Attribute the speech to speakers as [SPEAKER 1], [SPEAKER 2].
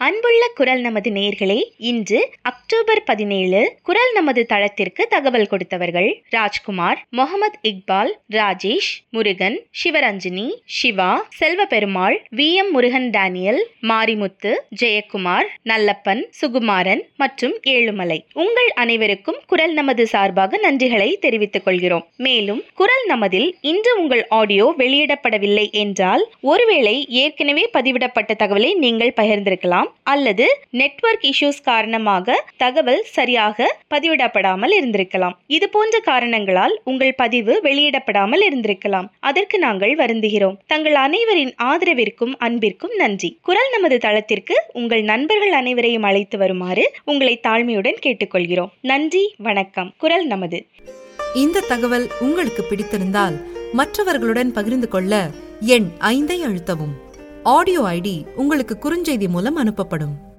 [SPEAKER 1] அன்புள்ள குரல் நமது நேர்களே இன்று அக்டோபர் பதினேழு குரல் நமது தளத்திற்கு தகவல் கொடுத்தவர்கள் ராஜ்குமார் முகமது இக்பால் ராஜேஷ் முருகன் சிவரஞ்சினி சிவா செல்வபெருமாள் வி எம் முருகன் டேனியல் மாரிமுத்து ஜெயக்குமார் நல்லப்பன் சுகுமாரன் மற்றும் ஏழுமலை உங்கள் அனைவருக்கும் குரல் நமது சார்பாக நன்றிகளை தெரிவித்துக் கொள்கிறோம் மேலும் குரல் நமதில் இன்று உங்கள் ஆடியோ வெளியிடப்படவில்லை என்றால் ஒருவேளை ஏற்கனவே பதிவிடப்பட்ட தகவலை நீங்கள் பகிர்ந்திருக்கலாம் அல்லது நெட்வொர்க் இஷ்யூஸ் காரணமாக தகவல் சரியாக பதிவிடப்படாமல் இருந்திருக்கலாம் இது போன்ற காரணங்களால் உங்கள் பதிவு வெளியிடப்படாமல் இருந்திருக்கலாம் அதற்கு நாங்கள் வருந்துகிறோம் தங்கள் அனைவரின் ஆதரவிற்கும் அன்பிற்கும் நன்றி குரல் நமது தளத்திற்கு உங்கள் நண்பர்கள் அனைவரையும் அழைத்து வருமாறு உங்களை தாழ்மையுடன் கேட்டுக்கொள்கிறோம் நன்றி வணக்கம் குரல் நமது
[SPEAKER 2] இந்த தகவல் உங்களுக்கு பிடித்திருந்தால் மற்றவர்களுடன் பகிர்ந்து கொள்ள எண் ஐந்தை அழுத்தவும் ஆடியோ ஐடி உங்களுக்கு குறுஞ்செய்தி மூலம் அனுப்பப்படும்